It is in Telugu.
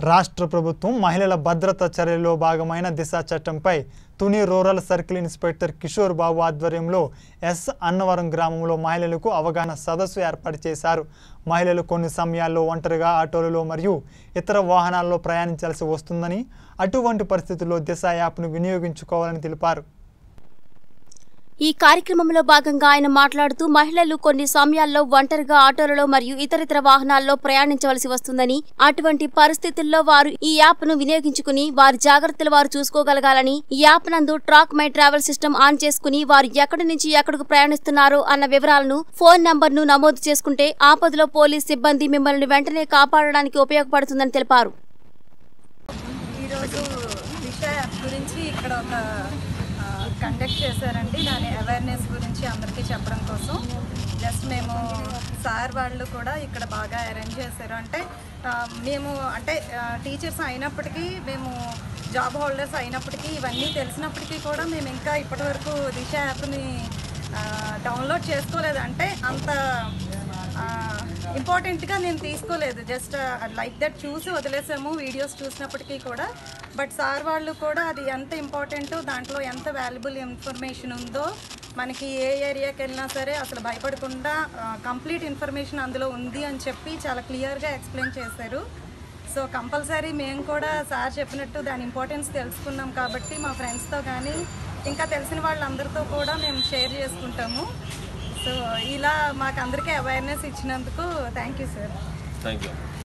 రాష్ట్ర ప్రభుత్వం మహిళల భద్రత చర్యల్లో భాగమైన దిశ చట్టంపై Tuni rural circle inspector Kishore Babu ఆధ్వర్యంలో ఎస్ అన్నవరం గ్రామంలో మహిళలకు అవగాహన సదస్సు ఏర్పాటు చేశారు మహిళలు కొన్ని సమయాల్లో ఒంటరిగా ఆటోలలో మరియు ఇతర వాహనాల్లో ప్రయాణించాల్సి వస్తుందని అటువంటి పరిస్థితుల్లో దిశ యాప్ను వినియోగించుకోవాలని తెలిపారు ఈ కార్యక్రమంలో భాగంగా ఆయన మాట్లాడుతూ మహిళలు కొన్ని సమయాల్లో ఒంటరిగా ఆటోలలో మరియు ఇతరితర వాహనాల్లో ప్రయాణించవలసి వస్తుందని అటువంటి పరిస్థితుల్లో వారు ఈ యాప్ ను వినియోగించుకుని వారి జాగ్రత్తలు వారు చూసుకోగలగాలని ఈ యాప్ నందు track my travel system on చేసుకుని వారు ఎక్కడి నుంచి ఎక్కడికి ప్రయాణిస్తున్నారో అన్న వివరాలను ఫోన్ నంబర్ ను నమోదు చేసుకుంటే ఆపదలో పోలీస్ సిబ్బంది మిమ్మల్ని వెంటనే కాపాడడానికి ఉపయోగపడుతుందని తెలిపారు ఈరోజు దిశ యాప్ గురించి ఇక్కడ ఒక కండక్ట్ చేశారండి దాని అవేర్నెస్ గురించి అందరికీ చెప్పడం కోసం జస్ట్ మేము సార్ వాళ్ళు కూడా ఇక్కడ బాగా అరేంజ్ చేశారు అంటే ఆ, మేము అంటే టీచర్స్ అయినప్పటికీ మేము జాబ్ హోల్డర్స్ అయినప్పటికీ ఇవన్నీ తెలిసినప్పటికీ కూడా మేము ఇంకా ఇప్పటివరకు దిశ యాప్ని డౌన్లోడ్ చేసుకోలేదు అంటే అంత ఇంపార్టెంట్గా నేను తీసుకోలేదు జస్ట్ లైక్ దట్ చూసి వదిలేసాము వీడియోస్ చూసినప్పటికీ కూడా బట్ సార్ వాళ్ళు కూడా అది ఎంత ఇంపార్టెంటో దాంట్లో ఎంత వాల్యుబుల్ ఇన్ఫర్మేషన్ ఉందో మనకి ఏ ఏరియాకి వెళ్ళినా సరే అసలు భయపడకుండా కంప్లీట్ ఇన్ఫర్మేషన్ అందులో ఉంది అని చెప్పి చాలా క్లియర్గా ఎక్స్ప్లెయిన్ చేశారు సో కంపల్సరీ మేము కూడా సార్ చెప్పినట్టు దాని ఇంపార్టెన్స్ తెలుసుకున్నాం కాబట్టి మా ఫ్రెండ్స్తో కానీ ఇంకా తెలిసిన వాళ్ళందరితో కూడా మేము షేర్ చేసుకుంటాము సో ఇలా మాకు అందరికీ అవేర్నెస్ ఇచ్చినందుకు thank you sir thank you